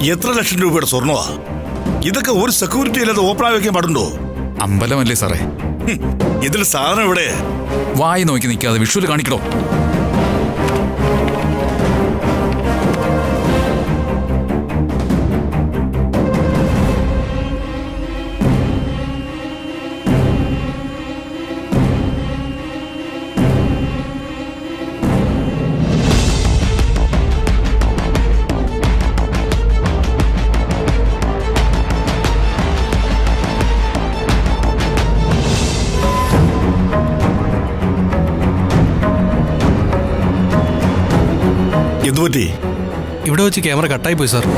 എത്ര ലക്ഷം രൂപയുടെ സ്വർണ്ണമാ ഇതൊക്കെ ഒരു സെക്യൂരിറ്റി ഇല്ലാതെ ഓപ്പണായി വെക്കാൻ പാടുണ്ടോ അമ്പലമല്ലേ സാറേ ഹും, ഇതിൽ സാധനം എവിടെ വായി നോക്കി നിൽക്കാതെ വിഷ്വൽ കാണിക്കണോ എന്തുപറ്റി ഇവിടെ വെച്ച് ക്യാമറ കട്ടായി പോയി സാർ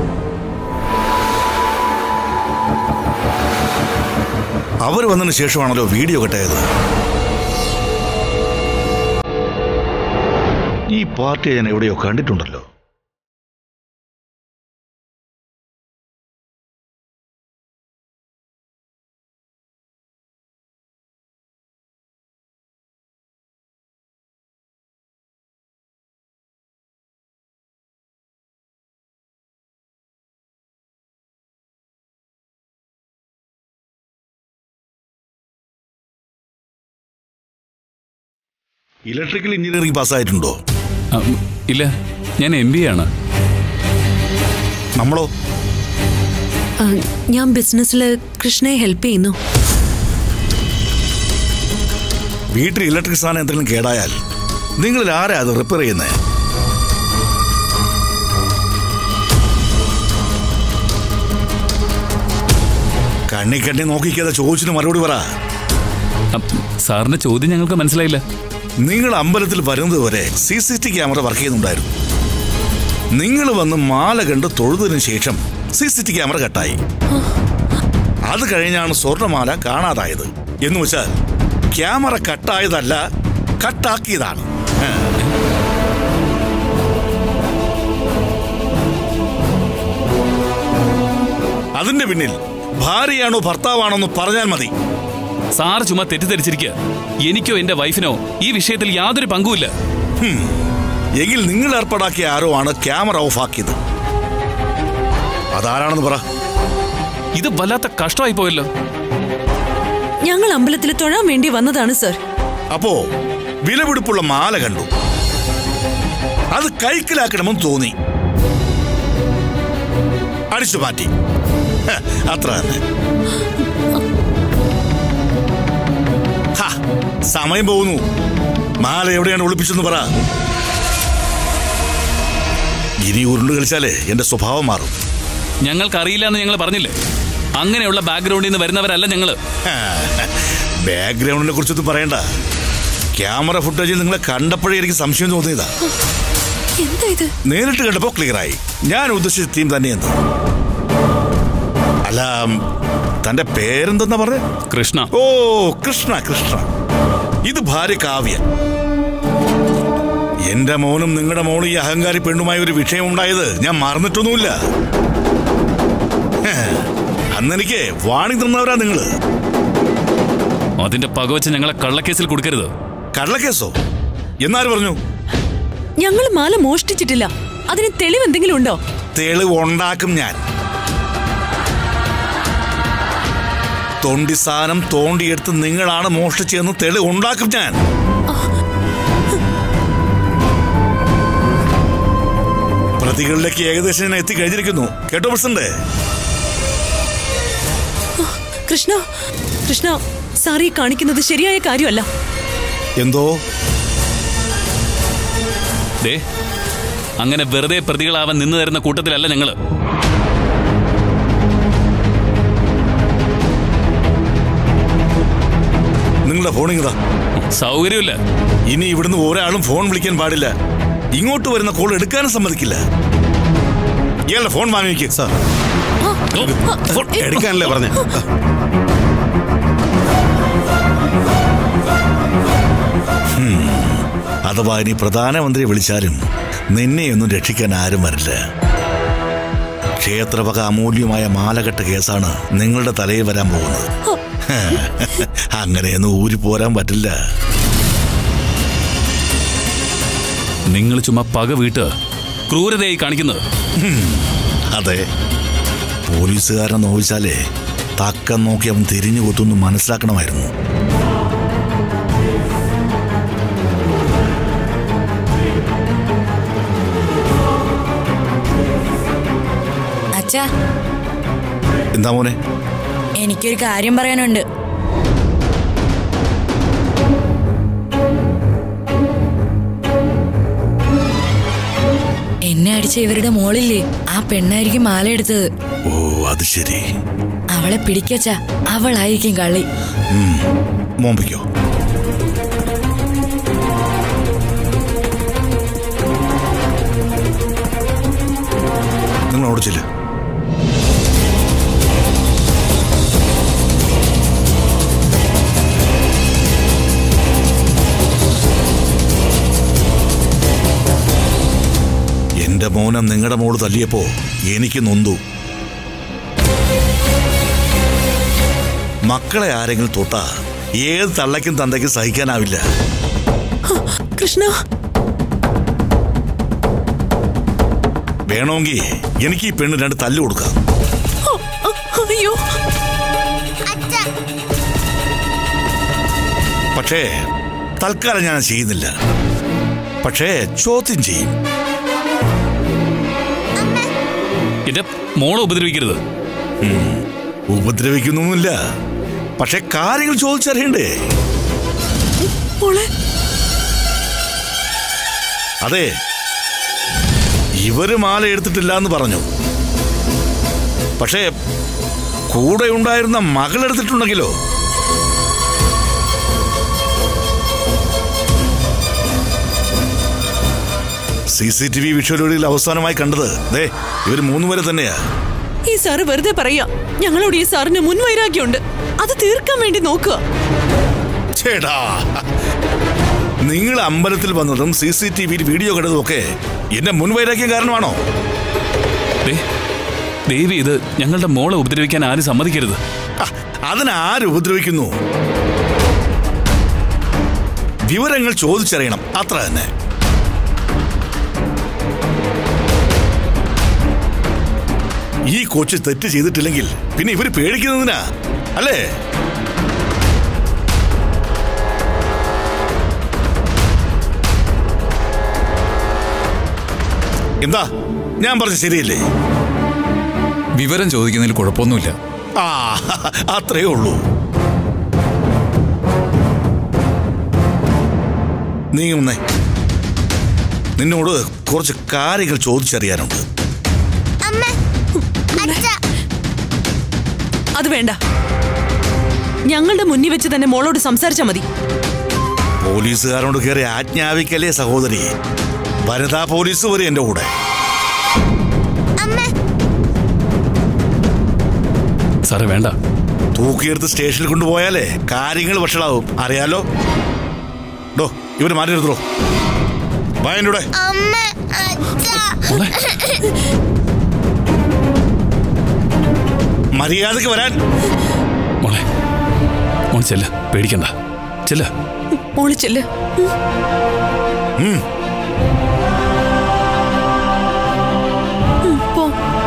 അവർ വന്നതിന് ശേഷമാണല്ലോ വീഡിയോ കട്ടായത് ഈ പാർട്ടി ഞാൻ എവിടെയോ കണ്ടിട്ടുണ്ടല്ലോ ഇലക്ട്രിക്കൽ എഞ്ചിനീയറിംഗ് പാസ്സായിട്ടുണ്ടോ ആ, ഇല്ല ഞാൻ എം ബി ആണ് നമ്മളോ ആ, ഞാൻ ബിസിനസ്സിൽ കൃഷ്ണയെ ഹെൽപ്പ് ചെയ്യുന്നു വീട്ടിൽ ഇലക്ട്രിക് സാധനം എന്തെങ്കിലും കേടായാൽ നിങ്ങളിൽ ആരാ അത് റിപ്പയർ ചെയ്യുന്നത് കണ്ണി കണ്ണി നോക്കിക്കാതെ ചോദിച്ചിന് മറുപടി പറ ആ, സാറിന്റെ ചോദ്യം ഞങ്ങൾക്ക് മനസ്സിലായില്ല നിങ്ങൾ അമ്പലത്തിൽ വരുന്നത് വരെ C C T camera work ചെയ്യുന്നുണ്ടായിരുന്നു നിങ്ങൾ വന്ന് മാല കണ്ട് തൊഴുതിനു ശേഷം സി സി ടി ക്യാമറ കട്ടായി അത് കഴിഞ്ഞാണ് സ്വർണ്ണമാല കാണാതായത് എന്ന് വെച്ചാൽ ക്യാമറ കട്ടായതല്ല കട്ടാക്കിയതാണ് ഏ. അതിന്റെ പിന്നിൽ ഭാര്യയാണോ ഭർത്താവാണോ എന്ന് പറഞ്ഞാൽ മതി സാർ ചുമ്മാ തെറ്റിദ്ധരിച്ചിരിക്കുക എനിക്കോ എന്റെ വൈഫിനോ ഈ വിഷയത്തിൽ യാതൊരു പങ്കുമില്ല എങ്കിൽ നിങ്ങൾ ഏർപ്പാടാക്കിയ ആരോ ആണ് ക്യാമറ ഓഫ് ആക്കിയത് അതാരാണെന്ന് പറ ഇത് വല്ലാത്ത കഷ്ടമായി പോയല്ലോ ഞങ്ങൾ അമ്പലത്തിൽ തൊഴാൻ വേണ്ടി വന്നതാണ് സർ അപ്പോ വിലപിടിപ്പുള്ള മാല കണ്ടു അത് കൈക്കലാക്കണമെന്ന് തോന്നി അടിച്ചു മാറ്റി ഹ, അത്ര തന്നെ ഹ, സമയം പോകുന്നു മാല എവിടെയാണ് ഒളിപ്പിച്ചെന്ന് പറ ഇനി ഉരുണ്ട് കളിച്ചാലേ എന്റെ സ്വഭാവം മാറും ഞങ്ങൾക്കറിയില്ല എന്ന് ഞങ്ങൾ പറഞ്ഞില്ലേ അങ്ങനെയുള്ള ബാക്ക്ഗ്രൗണ്ടിൽ നിന്ന് വരുന്നവരല്ല ഞങ്ങള് ബാക്ക്ഗ്രൗണ്ടിനെ കുറിച്ചൊന്നും പറയണ്ട ക്യാമറ ഫുട്ടേജിൽ നിങ്ങളെ കണ്ടപ്പോഴേ എനിക്ക് സംശയം തോന്നിയതാ എന്താ ഇത് നേരിട്ട് കണ്ടപ്പോ ക്ലിയറായി ഞാൻ ഉദ്ദേശിച്ച തീം തന്നെയെന്ന് അല്ല തന്റെ പേരെന്തെന്നാ പറഞ്ഞ കൃഷ്ണ ഓ കൃഷ്ണ കൃഷ്ണ ഇത് ഭാര്യ കാവ്യ എന്റെ മോനും നിങ്ങളുടെ മോളും ഈ അഹങ്കാരി പെണ്ണുമായ ഒരു വിഷയം ഉണ്ടായത് ഞാൻ മറന്നിട്ടൊന്നുമില്ല ഹേ, അന്നെനിക്ക് വാണി തന്നവരാ നിങ്ങള് അതിന്റെ പകവച്ച് ഞങ്ങളെ കള്ളക്കേസിൽ കൊടുക്കരുത് കള്ളക്കേസോ എന്നാര് പറഞ്ഞു ഞങ്ങൾ മാല മോഷ്ടിച്ചിട്ടില്ല അതിന് തെളിവ് എന്തെങ്കിലും ഉണ്ടോ തെളിവ് ഉണ്ടാക്കും ഞാൻ തൊണ്ടി സാധനം തോണ്ടിയെടുത്ത് നിങ്ങളാണ് മോഷ്ടിച്ചതെന്ന് തെളിവ് ഉണ്ടാക്കും ഞാൻ പ്രതികളിലേക്ക് ഏകദേശം ഞാൻ എത്തിക്കഴിഞ്ഞിരിക്കുന്നു കേട്ടോ പ്രസിഡന്റ് കൃഷ്ണ കൃഷ്ണ സാറി കാണിക്കുന്നത് ശരിയായ കാര്യമല്ല എന്തോ ദേ അങ്ങനെ വെറുതെ പ്രതികളാവാൻ നിന്ന് തരുന്ന കൂട്ടത്തിലല്ല ഞങ്ങള് നിങ്ങളുടെ ഫോണിങ്ങതാ സൗകര്യമില്ല ഇനി ഇവിടുന്ന് ഒരാളും ഫോൺ വിളിക്കാൻ പാടില്ല ഇങ്ങോട്ട് വരുന്ന കോൾ എടുക്കാനും സമ്മതിക്കില്ല ഇയാളുടെ ഫോൺ വാങ്ങിക്കുക സാർ എടുക്കാനല്ലേ പറഞ്ഞേ ഹും. അഥവാ ഇനി പ്രധാനമന്ത്രി വിളിച്ചാലും നിന്നെയൊന്നും രക്ഷിക്കാൻ ആരും വരില്ല ക്ഷേത്രവക അമൂല്യമായ മാലകെട്ട് കേസാണ് നിങ്ങളുടെ തലയിൽ വരാൻ പോകുന്നത് അങ്ങനെയൊന്നും ഊരി പോരാൻ പറ്റില്ല നിങ്ങൾ ചുമ്മാ പക വീട്ട് ക്രൂരതയായി കാണിക്കുന്നത് അതെ പോലീസുകാരനെ നോവിച്ചാലേ തക്കം നോക്കി അവൻ തിരിഞ്ഞു കൊത്തുന്നു മനസ്സിലാക്കണമായിരുന്നു അച്ഛാ എന്താ മോനെ എനിക്കൊരു കാര്യം പറയാനുണ്ട് എന്നെ അടിച്ച ഇവരുടെ മോളില്ലേ ആ പെണ്ണായിരിക്കും മാല എടുത്തത് ഓ അത് ശരി അവളെ പിടിക്കച്ചാ അവളായിരിക്കും കള്ളി മോൻ വയ്ക്കോ നിങ്ങൾ അവിടെ ചെല്ല് എന്റെ മോനം നിങ്ങളുടെ മോള് തല്ലിയപ്പോ എനിക്ക് നൊന്തു മക്കളെ ആരെങ്കിലും തൊട്ടാ ഏത് തള്ളയ്ക്കും തന്തയ്ക്കും സഹിക്കാനാവില്ല കൃഷ്ണ വേണമെങ്കിൽ എനിക്ക് ഈ പെണ്ണ് രണ്ട് തല്ല് കൊടുക്കാം അയ്യോ പക്ഷേ തൽക്കാലം ഞാൻ ചെയ്യുന്നില്ല പക്ഷേ ചോദ്യം ചെയ്യും എന്റെ മോളെ ഉപദ്രവിക്കരുത് ഉപദ്രവിക്കുന്നൊന്നുമില്ല പക്ഷെ കാര്യങ്ങൾ ചോദിച്ചറിയണ്ടേ മോളെ അതെ ഇവര് മാല എടുത്തിട്ടില്ല എന്ന് പറഞ്ഞു പക്ഷേ കൂടെ ഉണ്ടായിരുന്ന മകൾ എടുത്തിട്ടുണ്ടെങ്കിലോ സി സി ടി വി വിഷ്വലുകളിൽ അവസാനമായി കണ്ടത് ദേ ഇവർ മൂന്നുപേരെ തന്നെയാ ഈ സാറ് വെറുതെ പറയാ ഞങ്ങളോട് ഈ സാറിന് മുൻവൈരാഗ്യമുണ്ട് അത് തീർക്കാൻ വേണ്ടി നോക്കുക ചേടാ നിങ്ങൾ അമ്പലത്തിൽ വന്നതും സി സി ടി വിയിൽ വീഡിയോ കണ്ടതും ഒക്കെ എന്റെ മുൻവൈരാഗ്യം കാരണമാണോ ദേ, ദേവി ഇത് ഞങ്ങളുടെ മോളെ ഉപദ്രവിക്കാൻ ആരും സമ്മതിക്കരുത് ആ, അതിനാര് ഉപദ്രവിക്കുന്നു വിവരങ്ങൾ ചോദിച്ചറിയണം അത്ര തന്നെ ഈ കൊച്ചു തെറ്റ് ചെയ്തിട്ടില്ലെങ്കിൽ പിന്നെ ഇവര് പേടിക്കുന്നതിനാ അല്ലേ എന്താ ഞാൻ പറഞ്ഞ ശരിയല്ലേ വിവരം ചോദിക്കുന്നതിൽ കുഴപ്പമൊന്നുമില്ല ആ അത്രേ ഉള്ളൂ നീ ഒന്നേ നിന്നോട് കുറച്ച് കാര്യങ്ങൾ ചോദിച്ചറിയാനുണ്ട് അത് വേണ്ട ഞങ്ങളുടെ മുന്നിൽ വെച്ച് തന്നെ മോളോട് സംസാരിച്ചാ മതി പോലീസുകാരോട് കയറി ആജ്ഞാപിക്കലേ സഹോദരി വനിതാ പോലീസ് വരെ എന്റെ കൂടെ സാറേ വേണ്ട തൂക്കിയെടുത്ത് സ്റ്റേഷനിൽ കൊണ്ടുപോയാലേ കാര്യങ്ങൾ വഷളാവും അറിയാലോ ഡോ ഇവര് മാറി എടുത്തോ വായൻ്റെ അമ്മ അച്ഛ മോളെ മര്യാദക്ക് വരാൻ മോളെ മോൻ ചെല്ല പേടിക്കണ്ട ചെല്ല മോള് ചെല്ല് ഉം, പോ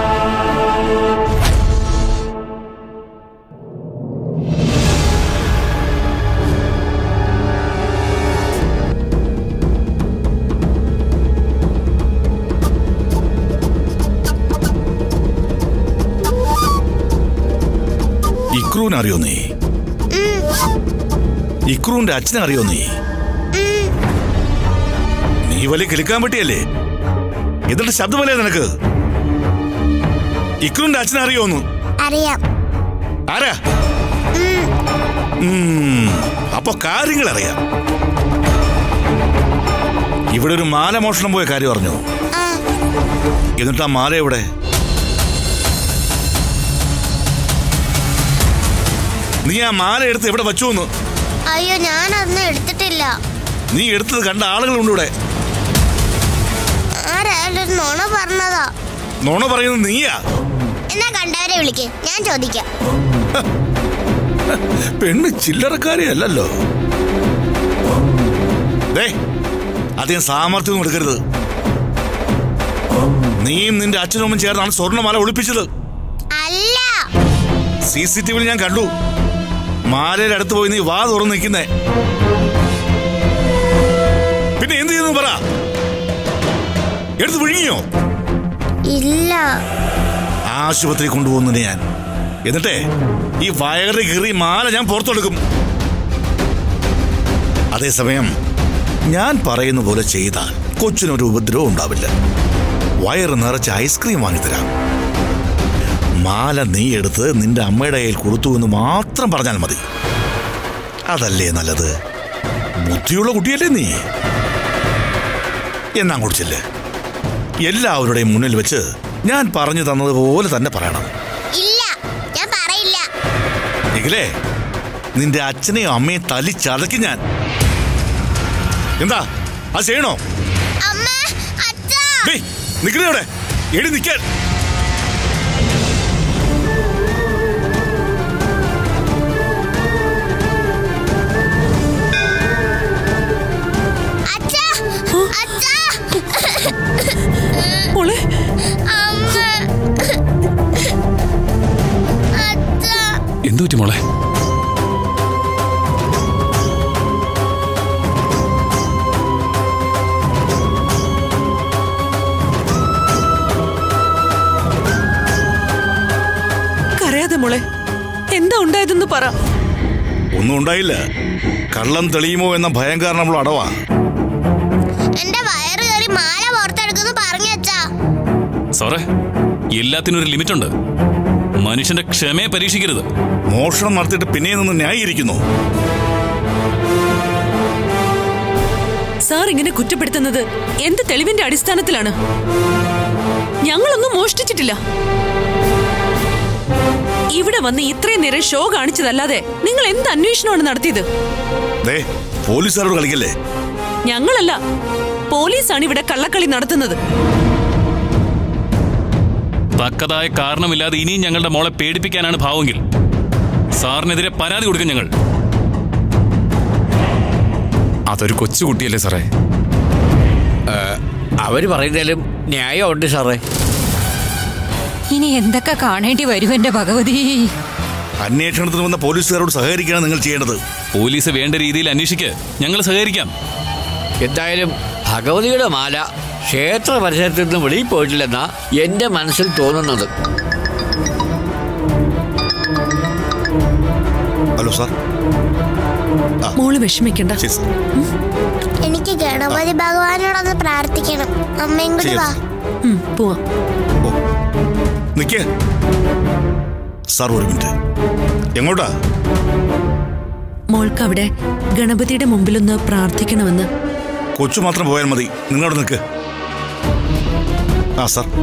ഇക്രൂനെ അറിയോ നീ ഇക്രൂന്റെ അച്ഛനെ അറിയോ നീ നീ വലിയ കിളിക്കാൻ പറ്റിയല്ലേ എന്നിട്ട് ശബ്ദമല്ലേ നിനക്ക് ഇക്രൂന്റെ അച്ഛനെ അറിയോന്ന് അറിയാം ആരാ ഉം, അപ്പൊ കാര്യങ്ങൾ അറിയാം ഇവിടെ ഒരു മാല മോഷണം പോയ കാര്യം അറിഞ്ഞു ആ എന്നിട്ട് ആ മാല എവിടെ നീ ആ മാല എടുത്ത് എവിടെ വച്ചു എന്ന് അയ്യോ ഞാൻ അന്ന് എടുത്തിട്ടില്ല നീ എടുത്തത് കണ്ട ആളുകളുണ്ട് ഇവിടെ ആരായാലും ഒരു നുണ പറഞ്ഞതാ നോണ പറയുന്നത് നീയാ എന്നാ കണ്ടവരെ വിളിക്ക് ഞാൻ ചോദിക്കാം പെണ്ണ് ചില്ലറക്കാരി അല്ലല്ലോ ദേ അധികം സാമർത്ഥ്യം എടുക്കരുത് നീയും നിന്റെ അച്ഛനും അമ്മയും ചേർന്നാണ് സ്വർണ്ണമാല ഒളിപ്പിച്ചത് അല്ല സി സി ടി വിയിൽ ഞാൻ കണ്ടു മാലയുടെ അടുത്ത് പോയി നീ വാ തുറന്ന് നിൽക്കുന്നേ പിന്നെ എന്ത് ചെയ്യുന്നു പറ എടുത്ത് വിഴുങ്ങിയോ ഇല്ല ആശുപത്രി കൊണ്ടുപോകുന്നുണ്ട് ഞാൻ എന്നിട്ടേ ഈ വയറ് കീറി മാല ഞാൻ പുറത്തെടുക്കും അതേസമയം ഞാൻ പറയുന്ന പോലെ ചെയ്താൽ കൊച്ചിനൊരു ഉപദ്രവം ഉണ്ടാവില്ല വയറ് നിറച്ച് ഐസ്ക്രീം വാങ്ങിത്തരാം മാല നീ എടുത്ത് നിന്റെ അമ്മയുടെ കയ്യിൽ കൊടുത്തു എന്ന് മാത്രം പറഞ്ഞാൽ മതി അതല്ലേ നല്ലത് ബുദ്ധിയുള്ള കുട്ടിയല്ലേ നീ എന്നാ കുടിച്ചില്ലേ എല്ലാവരുടെയും മുന്നിൽ വെച്ച് ഞാൻ പറഞ്ഞു തന്നതുപോലെ തന്നെ പറയണം ഇല്ല ഞാൻ പറയില്ല എങ്കിലേ നിന്റെ അച്ഛനെയും അമ്മയും തല്ലി ചതയ്ക്കും ഞാൻ എന്താ അത് ചെയ്യണോ അമ്മ അച്ഛാ നിക്കണേ അവിടെ എടി നിക്കാൻ അച്ഛാ അച്ഛാ മോളെ അമ്മ അച്ഛാ എന്തു പറ്റി മോളെ കരയാതെ മോളെ എന്താ ഉണ്ടായതെന്ന് പറ ഒന്നും ഉണ്ടായില്ല കള്ളം തെളിയുമോ എന്ന ഭയം കാരണം നമ്മൾ അടവാ എന്റെ വയറ് കയറി മാല പുറത്തെടുക്കുന്നു പറഞ്ഞു അച്ഛാ സാറേ എല്ലാത്തിനും ഒരു ലിമിറ്റ് ഉണ്ട് മനുഷ്യന്റെ ക്ഷമയെ പരീക്ഷിക്കരുത് മോഷണം നടത്തിയിട്ട് പിന്നെ നിന്ന് ന്യായീകരിക്കുന്നു സാർ ഇങ്ങനെ കുറ്റപ്പെടുത്തുന്നത് എന്ത് തെളിവിന്റെ അടിസ്ഥാനത്തിലാണ് ഞങ്ങളൊന്നും മോഷ്ടിച്ചിട്ടില്ല ഇവിടെ വന്ന് ഇത്രയും നേരം ഷോ കാണിച്ചതല്ലാതെ നിങ്ങൾ എന്ത് അന്വേഷണമാണ് നടത്തിയത് ദേ പോലീസുകാരോട് കളിക്കല്ലേ ഞങ്ങളല്ല പോലീസാണ് ഇവിടെ കള്ളക്കളി നടത്തുന്നത് തക്കതായ കാരണമില്ലാതെ ഇനിയും ഞങ്ങളുടെ മോളെ പേടിപ്പിക്കാനാണ് ഭാവമെങ്കിൽ സാറിനെതിരെ പരാതി കൊടുക്കും ഞങ്ങൾ അതൊരു കൊച്ചുകുട്ടിയല്ലേ സാറേ അവര് പറയുന്നതിലും ന്യായമുണ്ട് സാറേ ഇനി എന്തൊക്കെ കാണേണ്ടി വരും എന്റെ ഭഗവതി അന്വേഷണത്തിന് വന്ന പോലീസുകാരോട് സഹകരിക്കുകയാണ് നിങ്ങൾ ചെയ്യേണ്ടത് പോലീസ് വേണ്ട രീതിയിൽ അന്വേഷിക്ക് ഞങ്ങൾ സഹകരിക്കാം എന്തായാലും ഭഗവതിയുടെ മാല ക്ഷേത്ര പരിസരത്ത് നിന്ന് വെളിയിൽ പോയിട്ടില്ലെന്നാ എന്റെ മനസ്സിൽ തോന്നുന്നത് ഹലോ സാർ മോള് വിഷമിക്കണ്ട ശരി സാർ എനിക്ക് ഗണപതി ഭഗവാനോടൊന്ന് പ്രാർത്ഥിക്കണം അമ്മയും കൂടി വാ ഉം, പോവാം നിക്കേ സാർ ഒരു മിനിറ്റ് എങ്ങോട്ടാ മോൾക്ക് അവിടെ ഗണപതിയുടെ മുമ്പിലൊന്ന് പ്രാർത്ഥിക്കണമെന്ന് കൊച്ചു മാത്രം പോയാൽ മതി നിങ്ങളവിടെ നിൽക്ക് ആ സാർ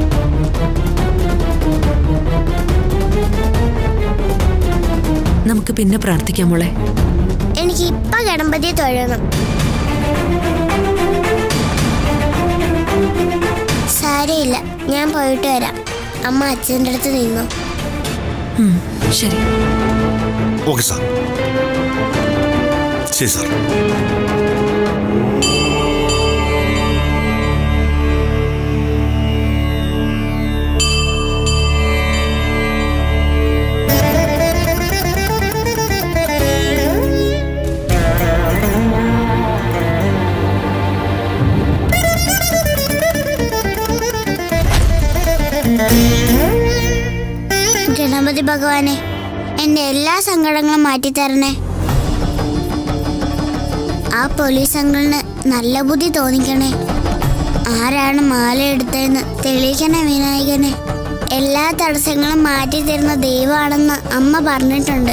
നമുക്ക് പിന്നെ പ്രാർത്ഥിക്കാം മോളെ എനിക്ക് ഇപ്പൊ ഗണപതിയെ തൊഴണം സാരയില്ല ഞാൻ പോയിട്ട് വരാം അമ്മ അച്ഛൻ്റെ അടുത്ത് നിന്നു ഉം, ശരി ഓക്കെ സാർ ശരി സാർ ഗണപതി ഭഗവാനെ എന്റെ എല്ലാ സങ്കടങ്ങളും മാറ്റിത്തരണേ ആ പോലീസ് അങ്കിളിന് നല്ല ബുദ്ധി തോന്നിക്കണേ ആരാണ് മാല എടുത്തതെന്ന് തെളിയിക്കണേ വിനായകനെ എല്ലാ തടസ്സങ്ങളും മാറ്റി തരുന്ന ദൈവമാണെന്ന് അമ്മ പറഞ്ഞിട്ടുണ്ട്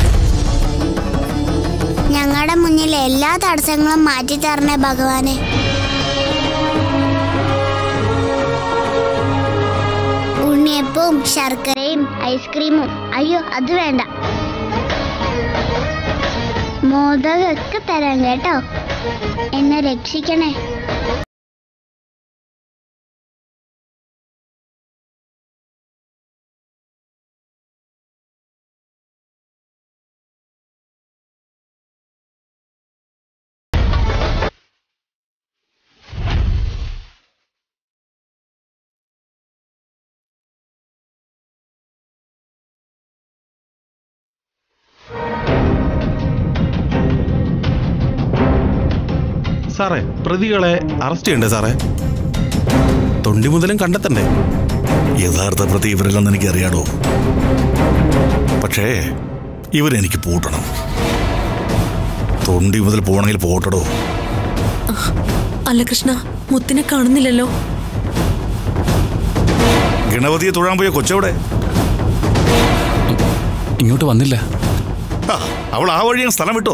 ഞങ്ങളുടെ മുന്നിൽ എല്ലാ തടസ്സങ്ങളും മാറ്റി തരണേ ഭഗവാനെ ഉണ്ണിയപ്പവും ശർക്കരയും ഐസ്ക്രീമും അയ്യോ അത് വേണ്ട മോദകമൊക്കെ തരാം കേട്ടോ എന്നെ രക്ഷിക്കണേ സാറേ പ്രതികളെ അറസ്റ്റ് ചെയ്യണ്ടേ സാറേ തൊണ്ടി മുതലും കണ്ടെത്തണ്ടേ യഥാർത്ഥ പ്രതി ഇവരെല്ലാം എനിക്ക് അറിയാടോ പക്ഷേ ഇവരെനിക്ക് പൂട്ടണം തൊണ്ടി മുതൽ പോകണമെങ്കിൽ പോട്ടടോ അല്ല കൃഷ്ണ മുത്തിനെ കാണുന്നില്ലല്ലോ ഗണപതിയെ തൊഴാൻ പോയ കൊച്ചവിടെ ഇങ്ങോട്ട് വന്നില്ല ആ, അവൾ ആ വഴിയാണ് സ്ഥലം വിട്ടോ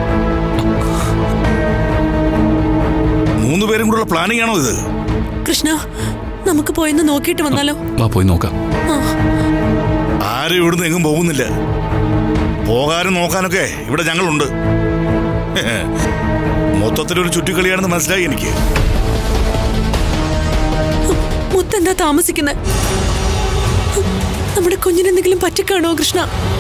മൂന്ന് പേരും കൂടെയുള്ള പ്ലാനിംഗ് ആണോ ഇത് കൃഷ്ണ നമുക്ക് പോയെന്ന് നോക്കിയിട്ട് വന്നാലോ വാ പോയി നോക്കാം ആ ആരും ഇവിടുന്ന് എങ്ങും പോകുന്നില്ല പോകാനും നോക്കാനൊക്കെ ഇവിടെ ഞങ്ങളുണ്ട് മൊത്തത്തിലൊരു ചുറ്റിക്കളിയാണെന്ന് മനസ്സിലായി എനിക്ക് മുത്തെന്താ താമസിക്കുന്നത് നമ്മുടെ കുഞ്ഞിനെന്തെങ്കിലും പറ്റിക്കാണോ കൃഷ്ണ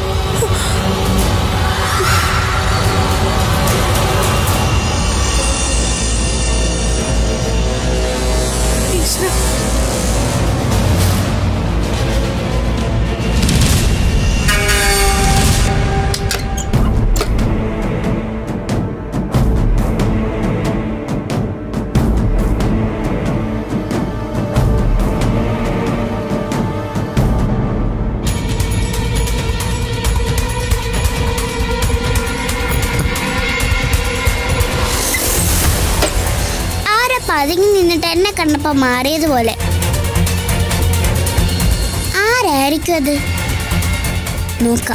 ഈശ്വരാ. ആരാ പതുങ്ങി നിന്നിട്ട് എന്നെ കണ്ടപ്പോ മാറിയതുപോലെ ആരായിരിക്കും അത് നോക്കാം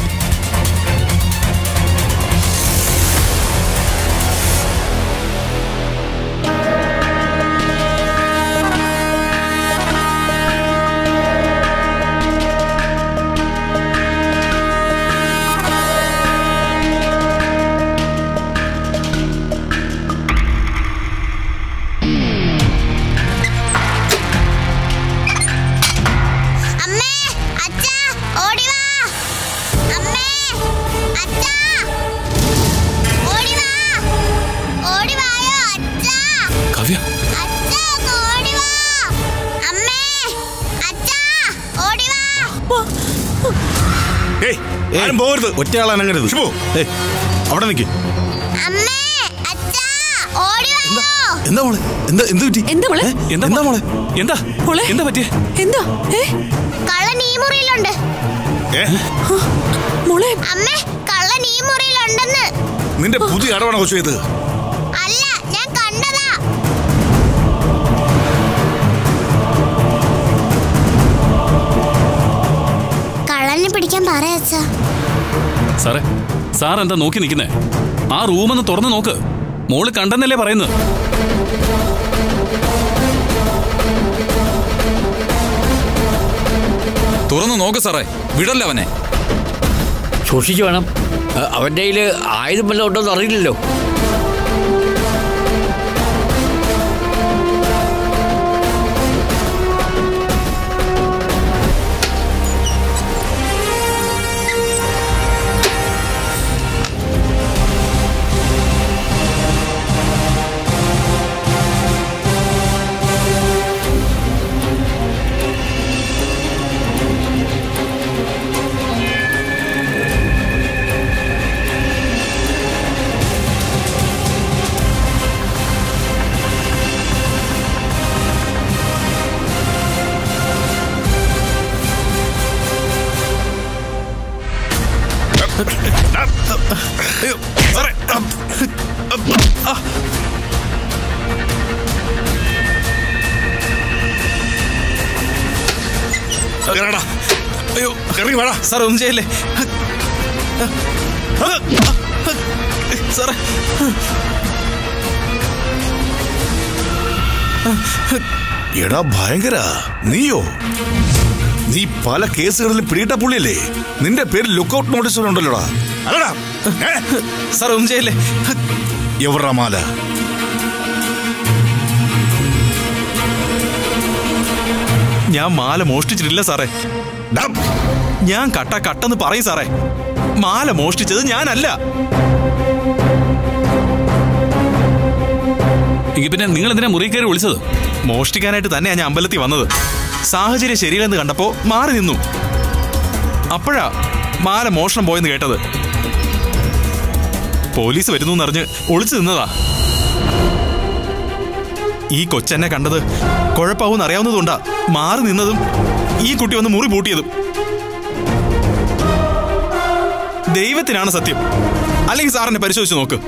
അമ്മേ അച്ഛാ ഓടി വാ അമ്മേ അച്ഛാ ഓടി വാ ഓടി വായോ അച്ഛാ കാവ്യ അച്ഛാ ഒന്ന് ഓടി വാ അമ്മേ അച്ഛാ ഓടി വാ ഏയ് ആരും പോകരുത് ഒറ്റയാളനങ്ങരുത് ശിവു. ഏയ് അവിടെ നിൽക്ക് അമ്മേ അച്ഛാ ഓടി വാ എന്താ മോളെ എന്താ എന്ത് പറ്റി എന്താ മോളെ? ഏ? എന്താ മോളെ എന്താ മോളെ? എന്താ പറ്റിയേ എന്താ ഏ കള്ളൻ ഈ മുറിയിലുണ്ട് ഏ മോളെ അമ്മേ കള്ളൻ ഈ മുറിയിലുണ്ടെന്ന് നിന്റെ പുതിയ അടവാണ് കൊച്ചു ഇത് അല്ല ഞാൻ കണ്ടതാ കള്ളനെ പിടിക്കാൻ പറയാച്ചാ സാറേ സാർ എന്താ നോക്കി നിൽക്കുന്നേ ആ റൂമൊന്ന് തുറന്നു നോക്ക് മോള് കണ്ടെന്നല്ലേ പറയുന്നത് തുറന്നു നോക്ക് സാറേ വിടല്ല അവനെ സൂക്ഷിച്ചു വേണം അ- അവന്റെ കയ്യിൽ ആയുധം വല്ലതും ഉണ്ടോന്ന് അറിയില്ലല്ലോ അയ്യോ സാറേ ആ. ഇറങ്ങടാ. അയ്യോ ഇറങ്ങി വേടാ സാറേ ഒന്നും ചെയ്യല്ലേ സാറേ എടാ ഭയങ്കര നീയോ നീ പല കേസുകളിലും പിടിയിട്ട പുള്ളിയല്ലേ നിന്റെ പേര് ലുക്കൌട്ട് നോട്ടീസ് ഉണ്ടല്ലോടാ അല്ലടാ ഏ? സാറേ ഒന്നും ചെയ്യല്ലേ എവിടാ മാല ഞാൻ മാല മോഷ്ടിച്ചിട്ടില്ല സാറേ ഡാ, ഞാൻ കട്ട കട്ടെന്ന് പറയും സാറേ മാല മോഷ്ടിച്ചത് ഞാനല്ല എങ്കിൽ പിന്നെ നിങ്ങൾ എന്തിനാ മുറി കയറി വിളിച്ചത് മോഷ്ടിക്കാനായിട്ട് തന്നെയാ ഞാൻ അമ്പലത്തിൽ വന്നത് സാഹചര്യം ശരിയല്ലെന്ന് കണ്ടപ്പോ മാറി നിന്നു അപ്പോഴാ മാല മോഷണം പോയെന്ന് കേട്ടത് പോലീസ് വരുന്നു എന്നറിഞ്ഞ് ഒളിച്ചു നിന്നതാ ഈ കൊച്ചെന്നെ കണ്ടത് കുഴപ്പമാവും അറിയാവുന്നതുകൊണ്ടാ മാറി നിന്നതും ഈ കുട്ടി വന്ന് മുറി പൂട്ടിയതും ദൈവത്തിനാണ് സത്യം അല്ലെങ്കിൽ സാറിനെ പരിശോധിച്ച് നോക്ക്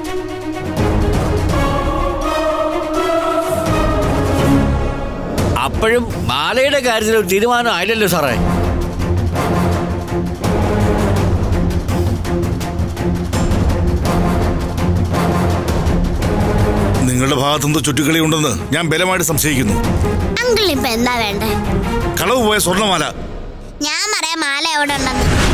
അപ്പോഴും മാലയുടെ കാര്യത്തിൽ ഒരു തീരുമാനം ആയില്ലല്ലോ സാറേ നിങ്ങളുടെ ഭാഗത്തുനിന്ന് ചുറ്റുകളി ഉണ്ടെന്ന് ഞാൻ ബലമായിട്ട് സംശയിക്കുന്നു അങ്കിൾ ഇപ്പൊ എന്താ വേണ്ടേ കളവ് പോയ സ്വർണ്ണമാല ഞാൻ പറയാം മാല എവിടെ ഉണ്ടെന്ന്